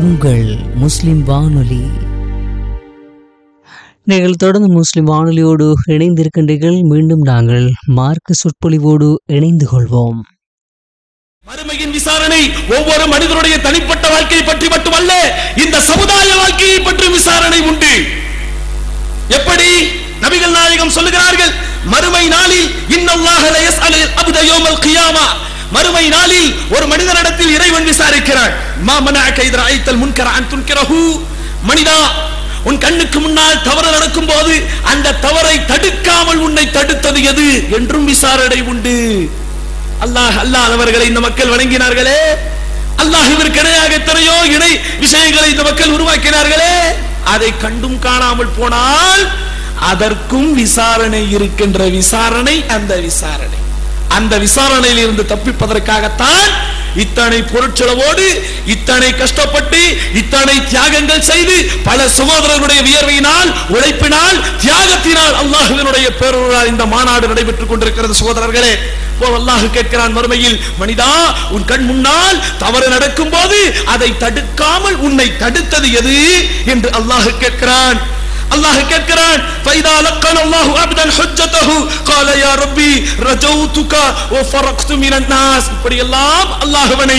உங்கள் முஸ்லிம் வானொலி நீங்கள் தொடர்ந்து முஸ்லிம் வானொலியோடு இணைந்திருக்கின்றீர்கள் மீண்டும் நாங்கள் மார்க்க சொற்பொழிவோடு இணைந்து கொள்வோம் மறுமையின் விசாரணை ஒவ்வொரு மனிதனுடைய தனிப்பட்ட வாழ்க்கையை பற்றி மட்டுமல்ல இந்த சமுதாய வாழ்க்கையை பற்றி விசாரணை உண்டு எப்படி நபிகள் நாயகம் சொல்லுகிறார்கள் மறுமை நாளில் இன்னல்லாஹ லா யஸ்அலு அப்த யௌமல் கியாமா மறுமை நாளில் ஒரு மனிதனிடத்தில் இறைவன் விசாரிக்கிறான் மா மனஅக இத ரஅய்தல் முன்கர அன் துன்கிரஹு மனிதா உன் கண்ணுக்கு முன்னால் தவறு நடக்கும் போது அந்த தவறை தடுக்காமல் உன்னை தடுத்தது எது என்றும் விசாரணை உண்டு அல்லாஹ் அல்லாதவர்களை இந்த மக்கள் வணங்கினார்களே அல்லாஹ் இதற்கு இணையாக எத்தனையோ இணை விஷயங்களை இந்த மக்கள் உருவாக்கினார்களே அதை கண்டும் காணாமல் போனால் அதற்கும் விசாரணை இருக்கின்ற விசாரணை அந்த விசாரணை அந்த விசாரணையில் இருந்து தப்பிப்பதற்காகத்தான் இத்தனை பொருட்செலவோடு இத்தனை கஷ்டப்பட்டு இத்தனை தியாகங்கள் செய்து பல சகோதரர்களுடைய வியர்வையினால் உழைப்பினால் தியாகத்தினால் அல்லாஹுவினுடைய பேரொருளால் இந்த மாநாடு நடைபெற்றுக் கொண்டிருக்கிறது சகோதரர்களே இப்போ அல்லாஹ் கேட்கிறான் மறுமையில் மனிதா உன் கண் முன்னால் தவறு நடக்கும் போது அதை தடுக்காமல் உன்னை தடுத்தது எது என்று அல்லாஹ் கேட்கிறான் அல்லாஹ் கேட்கிறான் فاذا لقن الله عبدا حجته قال يا ربي رجوتك وفرقت من الناس இப்படி எல்லாம் அல்லாஹ்வனை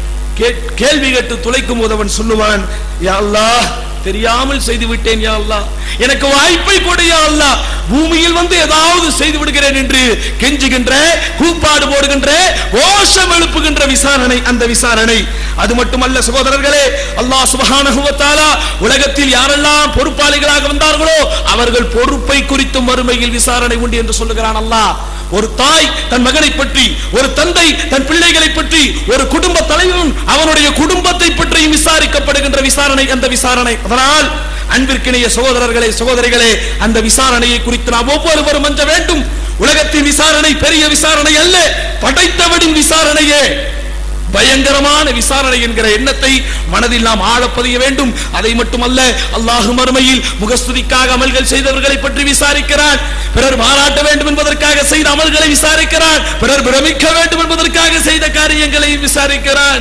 கேள்வி கேட்டு துளைக்கும் போது அவன் சொல்லுவான் யா அல்லாஹ் தெரியாமல் செய்து விட்டேன் யா அல்லாஹ் எனக்கு வாய்ப்பை கொடு யா அல்லாஹ் பூமியில் வந்து ஏதாவது செய்து விடுகிறேன் என்று கெஞ்சுகின்ற கூப்பாடு போடுகின்ற ஓஷம் எழுப்புகின்ற விசாரணை அந்த விசாரணை அது மட்டுமல்ல சகோதரர்களே அல்லாஹ் சுபஹானஹு வ தஆலா உலகத்தில் யாரெல்லாம் பொறுப்பாளிகளாக வந்தார்களோ அவர்கள் பொறுப்பை குறித்து மறுமையில் விசாரணை உண்டு என்று சொல்லுகிறான் அல்லாஹ் ஒரு தாய் தன் மகனை பற்றி ஒரு தந்தை தன் பிள்ளைகளை பற்றி ஒரு குடும்ப தலைவன் அவனுடைய குடும்பத்தை பற்றியும் விசாரிக்கப்படுகின்ற விசாரணை அந்த விசாரணை அதனால் அன்பிற்கிணைய சகோதரர்களே சகோதரிகளே அந்த விசாரணையை குறித்து நாம் ஒவ்வொருவரும் அஞ்ச வேண்டும் உலகத்தின் விசாரணை பெரிய விசாரணை அல்ல படைத்தவனின் விசாரணையே பயங்கரமான விசாரணை என்கிற எண்ணத்தை மனதில் நாம் ஆழ பதிய வேண்டும் அதை மட்டுமல்ல அல்லாஹு மறுமையில் முகஸ்துதிக்காக அமல்கள் செய்தவர்களை பற்றி விசாரிக்கிறான் பிறர் பாராட்ட வேண்டும் என்பதற்காக செய்த அமல்களை விசாரிக்கிறான் பிறர் பிரமிக்க வேண்டும் என்பதற்காக செய்த காரியங்களை விசாரிக்கிறான்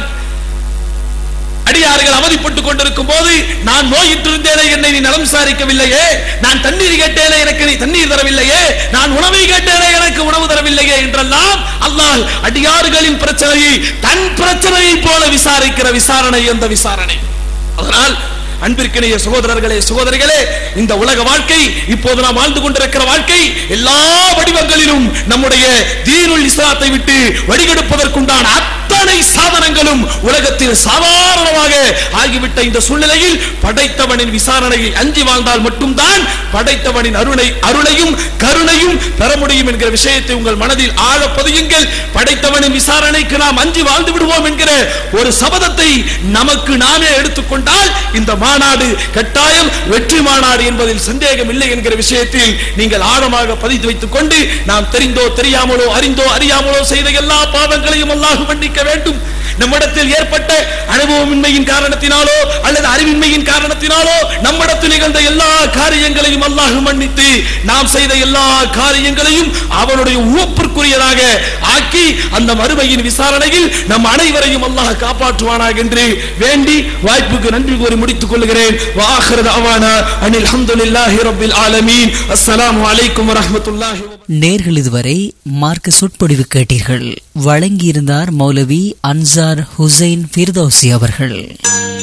அடியார்கள் அவதிப்பட்டுக் கொண்டிருக்கும் போது நான் நோயிட்டிருந்தேனே என்னை நீ நலம் விசாரிக்கவில்லையே நான் தண்ணீர் கேட்டேனே எனக்கு நீ தண்ணீர் தரவில்லையே நான் உணவை கேட்டேனே எனக்கு உணவு தரவில்லையே என்றெல்லாம் அல்லாஹ் அடியார்களின் பிரச்சனையை தன் பிரச்சனையை போல விசாரிக்கிற விசாரணை அந்த விசாரணை அதனால் அன்பிற்கிணைய சகோதரர்களே சகோதரிகளே இந்த உலக வாழ்க்கை இப்போது நாம் வாழ்ந்து கொண்டிருக்கிற வாழ்க்கை எல்லா வடிவங்களிலும் நம்முடைய தீனுல் இஸ்லாத்தை விட்டு வடிகெடுப்பதற்குண்டான அத்தனை சாதனங்களும் உலகத்தில் சாதாரணமாக ஆகிவிட்ட இந்த சூழ்நிலையில் படைத்தவனின் விசாரணையை அஞ்சி வாழ்ந்தால் மட்டும்தான் படைத்தவனின் அருணை அருளையும் கருணையும் பெற முடியும் என்கிற விஷயத்தை உங்கள் மனதில் ஆழ பதியுங்கள் படைத்தவனின் விசாரணைக்கு நாம் அஞ்சி வாழ்ந்து விடுவோம் என்கிற ஒரு சபதத்தை நமக்கு நாமே எடுத்துக்கொண்டால் இந்த மாநாடு கட்டாயம் வெற்றி மாநாடு என்பதில் சந்தேகம் இல்லை என்கிற விஷயத்தில் நீங்கள் ஆழமாக பதித்து வைத்துக் கொண்டு நாம் தெரிந்தோ தெரியாமலோ அறிந்தோ அறியாமலோ செய்த எல்லா பாவங்களையும் அல்லாஹ் மன்னிக்க வேண்டும் நம்மிடத்தில் ஏற்பட்ட அனுபவமின்மையின் காரணத்தினாலோ அல்லது அறிவின்மையின் காரணத்தினாலோ நம்மிடத்தில் நிகழ்ந்த எல்லா காரியங்களையும் அல்லாஹ் மன்னித்து நாம் செய்த எல்லா காரியங்களையும் அவனுடைய உவப்பிற்குரியதாக ஆக்கி அந்த மறுமையின் விசாரணையில் நம் அனைவரையும் அல்லாஹ் காப்பாற்றுவானாக என்று வேண்டி வாய்ப்புக்கு நன்றி கூறி முடித்துக் கொள்கிறேன் வாஹிர அவானா அனில் அல்ஹம்துலில்லாஹி ரப்பில் ஆலமீன் அஸ்ஸலாமு அலைக்கும் வரஹ்மத்துல்லாஹி வ நேர்கள் இதுவரை மார்க்க சொற்பொழிவு கேட்டீர்கள் வழங்கியிருந்தார் மௌலவி அன்சார் ஹுசைன் ஃபிர்தௌசி அவர்கள்